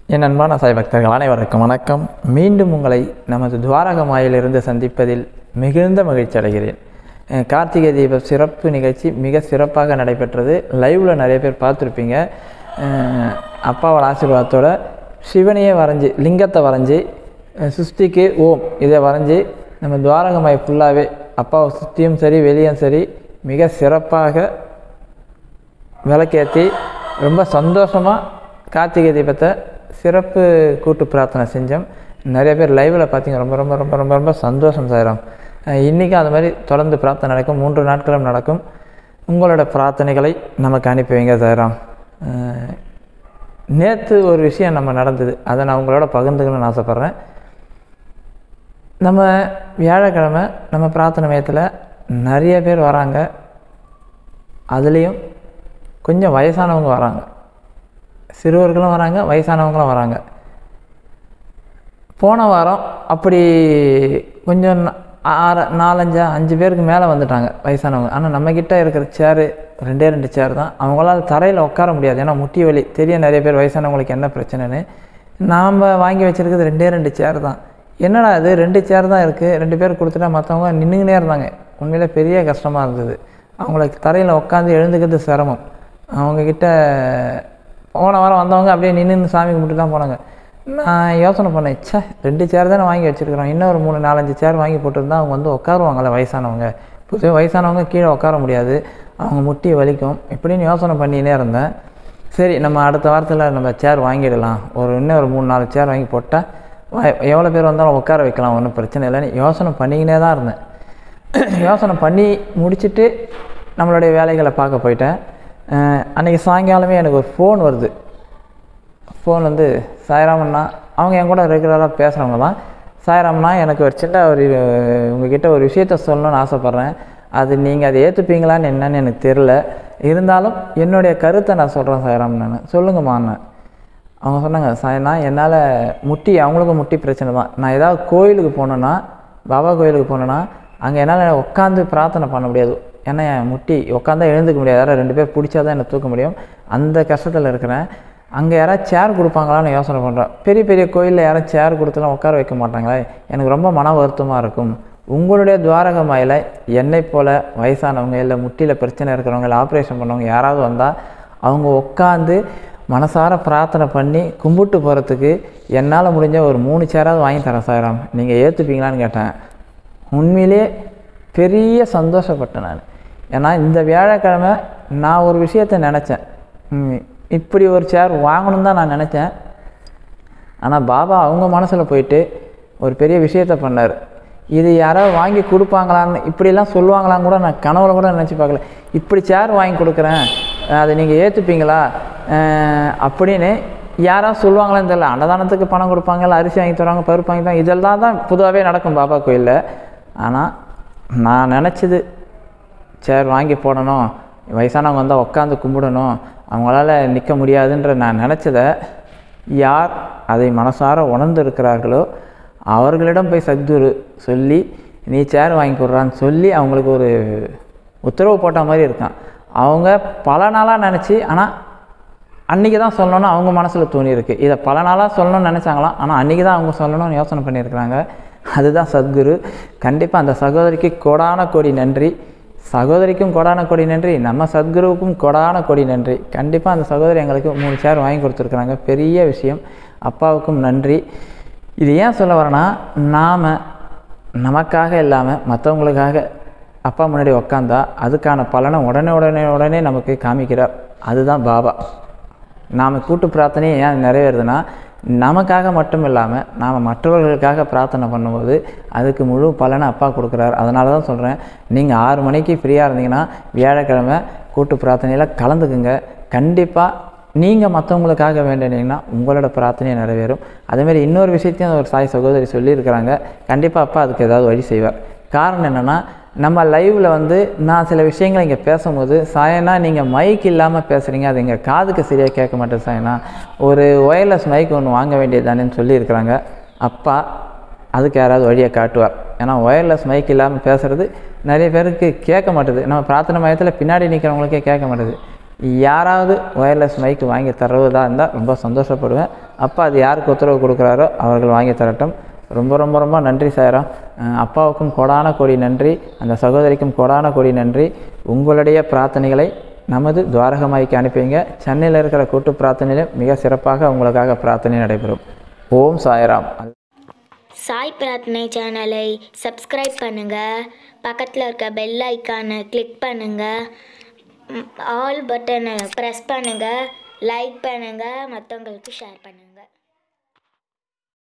என் அன்பான சாய் பக்தர்கள் அனைவருக்கும் வணக்கம் மீண்டும் உங்களை நமது துவாரகமாயிலிருந்து சந்திப்பதில் மிகுந்த மகிழ்ச்சி அடைகிறேன் அஹ் கார்த்திகை தீப சிறப்பு நிகழ்ச்சி மிக சிறப்பாக நடைபெற்றது லைவில் நிறைய பேர் பார்த்துருப்பீங்க அஹ் அப்பாவோட ஆசீர்வாதத்தோட சிவனையே வரைஞ்சி லிங்கத்தை வரைஞ்சி அஹ் சிருஷ்டிக்கு ஓம் இதை வரைஞ்சி நம்ம துவாரகமாய் ஃபுல்லாகவே அப்பாவை சுற்றியும் சரி வெளியும் சரி மிக சிறப்பாக விளக்கேற்றி ரொம்ப சந்தோஷமாக கார்த்திகை தீபத்தை சிறப்பு கூட்டு பிரார்த்தனை செஞ்சோம் நிறைய பேர் லைவில் பார்த்தீங்க ரொம்ப ரொம்ப ரொம்ப ரொம்ப ரொம்ப சந்தோஷம் சாயிரம் இன்றைக்கும் அது மாதிரி தொடர்ந்து பிரார்த்தனை நடக்கும் மூன்று நாட்களும் நடக்கும் உங்களோட பிரார்த்தனைகளை நமக்கு அனுப்பி வைங்க சாயிரம் நேற்று ஒரு விஷயம் நம்ம நடந்தது அதை நான் உங்களோட பகிர்ந்துக்கணும்னு ஆசைப்பட்றேன் நம்ம வியாழக்கிழமை நம்ம பிரார்த்தனை மையத்தில் நிறைய பேர் வராங்க அதுலேயும் கொஞ்சம் வயசானவங்க வராங்க சிறுவர்களும் வராங்க வயசானவங்களும் வராங்க போன வாரம் அப்படி கொஞ்சம் ந- ஆறு நாலஞ்சு அஞ்சு பேருக்கு மேலே வந்துட்டாங்க வயசானவங்க ஆனால் நம்மக்கிட்ட இருக்கிற சேரு ரெண்டே ரெண்டு சேர் தான் அவங்களால தரையில் உட்கார முடியாது ஏன்னா முட்டி வலி தெரியும் நிறைய பேர் வயசானவங்களுக்கு என்ன பிரச்சனைன்னு நாம் வாங்கி வச்சிருக்கிறது ரெண்டே ரெண்டு சேர் தான் என்னடா இது ரெண்டு சேர் தான் இருக்குது ரெண்டு பேர் கொடுத்துட்டா மற்றவங்க நின்றுக்கினே இருந்தாங்க உண்மையிலே பெரிய கஷ்டமாக இருந்தது அவங்களுக்கு தரையில் உட்காந்து எழுந்துக்கிறது சிரமம் அவங்கக்கிட்ட போன வாரம் வந்தவங்க அப்படியே நின்று சாமி கும்பிட்டு தான் போனாங்க நான் யோசனை பண்ணேன் ச்சே ரெண்டு சேர் தானே வாங்கி வச்சுருக்கிறோம் இன்னும் ஒரு மூணு நாலஞ்சு சேர் வாங்கி போட்டிருந்தா அவங்க வந்து உட்காருவாங்கள்ல வயசானவங்க புதுசாக வயசானவங்க கீழே உட்கார முடியாது அவங்க முட்டி வலிக்கும் இப்படின்னு யோசனை பண்ணினே இருந்தேன் சரி நம்ம அடுத்த வாரத்தில் நம்ம சேர் வாங்கிடலாம் ஒரு இன்னும் ஒரு மூணு நாலு சேர் வாங்கி போட்டால் எவ்வளோ பேர் வந்தாலும் உட்கார வைக்கலாம் ஒன்றும் பிரச்சனை இல்லைன்னு யோசனை பண்ணிக்கினே தான் இருந்தேன் யோசனை பண்ணி முடிச்சுட்டு நம்மளுடைய வேலைகளை பார்க்க போயிட்டேன் அஹ் அன்னைக்கு சாயங்காலமே எனக்கு ஒரு ஃபோன் வருது ஃபோன் வந்து சாய்ராமண்ணா அவங்க என் கூட ரெகுலராக பேசுகிறவங்க தான் சாய்ராமண்ணா எனக்கு ஒரு சின்ன ஒரு அஹ், உங்ககிட்ட ஒரு விஷயத்த சொல்லணும்னு ஆசைப்பட்றேன் அது நீங்கள் அதை ஏற்றுப்பீங்களான்னு என்னன்னு எனக்கு தெரில இருந்தாலும் என்னுடைய கருத்தை நான் சொல்கிறேன் சாய்ராம் நான் சொல்லுங்கம்மான்னு அவங்க சொன்னாங்க சாயண்ணா என்னால் முட்டி அவங்களுக்கும் முட்டி பிரச்சனை தான் நான் ஏதாவது கோயிலுக்கு போனேன்னா பாபா கோயிலுக்கு போனேன்னா அங்கே என்னால் உட்காந்து பிரார்த்தனை பண்ண முடியாது ஏன்னா என் முட்டி உட்காந்தா எழுந்துக்க முடியாது யாராவது ரெண்டு பேர் பிடிச்சா தான் என்னை தூக்க முடியும் அந்த கஷ்டத்தில் இருக்கிறேன் அங்கே யாராவது சேர் கொடுப்பாங்களான்னு யோசனை பண்ணுறேன் பெரிய பெரிய கோயிலில் யாராவது சேர் கொடுத்துலாம் உட்கார வைக்க மாட்டாங்களே எனக்கு ரொம்ப மன வருத்தமாக இருக்கும் உங்களுடைய துவாரகமாயில் என்னை போல் வயசானவங்க இல்லை முட்டியில் பிரச்சனை இருக்கிறவங்க இல்லை ஆப்ரேஷன் பண்ணவங்க யாராவது வந்தால் அவங்க உட்காந்து மனசார பிரார்த்தனை பண்ணி கும்பிட்டு போகிறதுக்கு என்னால் முடிஞ்ச ஒரு மூணு சேராவது வாங்கி தரேன் சாய்ராம் நீங்கள் ஏற்றுப்பீங்களான்னு கேட்டேன் உண்மையிலேயே பெரிய சந்தோஷப்பட்டேன் நான் ஏன்னா இந்த வியாழக்கிழமை நான் ஒரு விஷயத்தை நினச்சேன் ம், இப்படி ஒரு சேர் வாங்கணும் தான் நான் நினச்சேன் ஆனால் பாபா அவங்க மனசில் போயிட்டு ஒரு பெரிய விஷயத்த பண்ணார் இது யாராவது வாங்கி கொடுப்பாங்களான்னு இப்படிலாம் சொல்லுவாங்களான்னு கூட நான் கனவுல கூட நினச்சி பார்க்கல இப்படி சேர் வாங்கி கொடுக்குறேன் அஹ் அதை நீங்கள் ஏற்றுப்பீங்களா அஹ் அப்படின்னு யாராவது சொல்லுவாங்களான்னு தெரியல அன்னதானத்துக்கு பணம் கொடுப்பாங்க இல்லை அரிசி வாங்கி தருவாங்க பருப்பு வாங்கி தருவாங்க இதெல்லாம் தான் பொதுவாகவே நடக்கும் பாபா கோயிலில் ஆனால் நான் நினச்சது சேர் வாங்கி போடணும் வயசானவங்க வந்தால் உட்காந்து கும்பிடணும் அவங்களால நிற்க முடியாதுன்ற நான் நினச்சதை யார் அதை மனசார உணர்ந்து இருக்கிறார்களோ அவர்களிடம் போய் சத்குரு சொல்லி நீ சேர் வாங்கி கொடுறான்னு சொல்லி அவங்களுக்கு ஒரு உத்தரவு போட்ட மாதிரி இருக்கான் அவங்க பல நாளாக நினச்சி ஆனால் அன்றைக்கி தான் சொல்லணும்னு அவங்க மனசில் தோணியிருக்கு இதை பல நாளாக சொல்லணும்னு நினச்சாங்களாம் ஆனால் அன்றைக்கி தான் அவங்க சொல்லணும்னு யோசனை பண்ணியிருக்கிறாங்க அதுதான் சத்குரு கண்டிப்பாக அந்த சகோதரிக்கு கோடான கோடி நன்றி சகோதரிக்கும் கோடான கோடி நன்றி நம்ம சத்குருவுக்கும் கோடான கோடி நன்றி கண்டிப்பாக அந்த சகோதரி எங்களுக்கு மூணு சேர் வாங்கி கொடுத்துருக்குறாங்க பெரிய விஷயம் அப்பாவுக்கும் நன்றி இது ஏன் சொல்ல வரேன்னா நாம் நமக்காக இல்லாமல் மற்றவங்களுக்காக அப்பா முன்னாடி உக்காந்தா அதுக்கான பலனை உடனே உடனே உடனே நமக்கு காமிக்கிறார் அதுதான் பாபா நாம் கூட்டு பிரார்த்தனையை ஏன் நிறைவேறுதுன்னா நமக்காக மட்டும் இல்லாமல் நாம் மற்றவர்களுக்காக பிரார்த்தனை பண்ணும்போது அதுக்கு முழு பலனை அப்பா கொடுக்குறாரு அதனால தான் சொல்கிறேன் நீங்கள் ஆறு மணிக்கு ஃப்ரீயாக இருந்தீங்கன்னா வியாழக்கிழமை கூட்டு பிரார்த்தனையில் கலந்துக்குங்க கண்டிப்பாக நீங்கள் மற்றவங்களுக்காக வேண்டினீங்கன்னா உங்களோட பிரார்த்தனையை நிறைவேறும் அதேமாதிரி இன்னொரு விஷயத்தையும் ஒரு சாய் சகோதரி சொல்லியிருக்கிறாங்க கண்டிப்பாக அப்பா அதுக்கு ஏதாவது வழி செய்வார் காரணம் என்னென்னா நம்ம லைவில் வந்து நான் சில விஷயங்களை இங்கே பேசும்போது சாயனா நீங்கள் மைக் இல்லாமல் பேசுகிறீங்க அது எங்கள் காதுக்கு சரியாக கேட்க மாட்டேது சாயனா ஒரு ஒயர்லெஸ் மைக் ஒன்று வாங்க வேண்டியதுதானேன்னு சொல்லியிருக்கிறாங்க அப்பா அதுக்கு யாராவது வழியை காட்டுவார் ஏன்னா ஒயர்லெஸ் மைக் இல்லாமல் பேசுகிறது நிறைய பேருக்கு கேட்க மாட்டுது நம்ம பிரார்த்தனை மையத்தில் பின்னாடி நிற்கிறவங்களுக்கே கேட்க மாட்டுது யாராவது ஒயர்லெஸ் மைக் வாங்கி தருவதா இருந்தால் ரொம்ப சந்தோஷப்படுவேன் அப்பா அது யாருக்கு உத்தரவு கொடுக்குறாரோ அவர்கள் வாங்கி தரட்டும் ரொம்ப ரொம்ப ரொம்ப நன்றி சாயராம் அஹ் அப்பாவுக்கும் கோடான கோடி நன்றி அந்த சகோதரிக்கும் கோடான கோடி நன்றி உங்களுடைய பிரார்த்தனைகளை நமது துவாரகமாய்க்கு அனுப்பிங்க சென்னையில் இருக்கிற கூட்டு பிரார்த்தனையிலும் மிக சிறப்பாக உங்களுக்காக பிரார்த்தனை நடைபெறும் ஓம் சாயராம் சாய் பிரார்த்தனை சேனலை சப்ஸ்கிரைப் பண்ணுங்கள் பக்கத்தில் இருக்க பெல் ஐக்கானை கிளிக் பண்ணுங்கள் ஆல் பட்டனை ப்ரெஸ் பண்ணுங்கள் லைக் பண்ணுங்கள் மற்றவங்களுக்கு ஷேர் பண்ணுங்கள்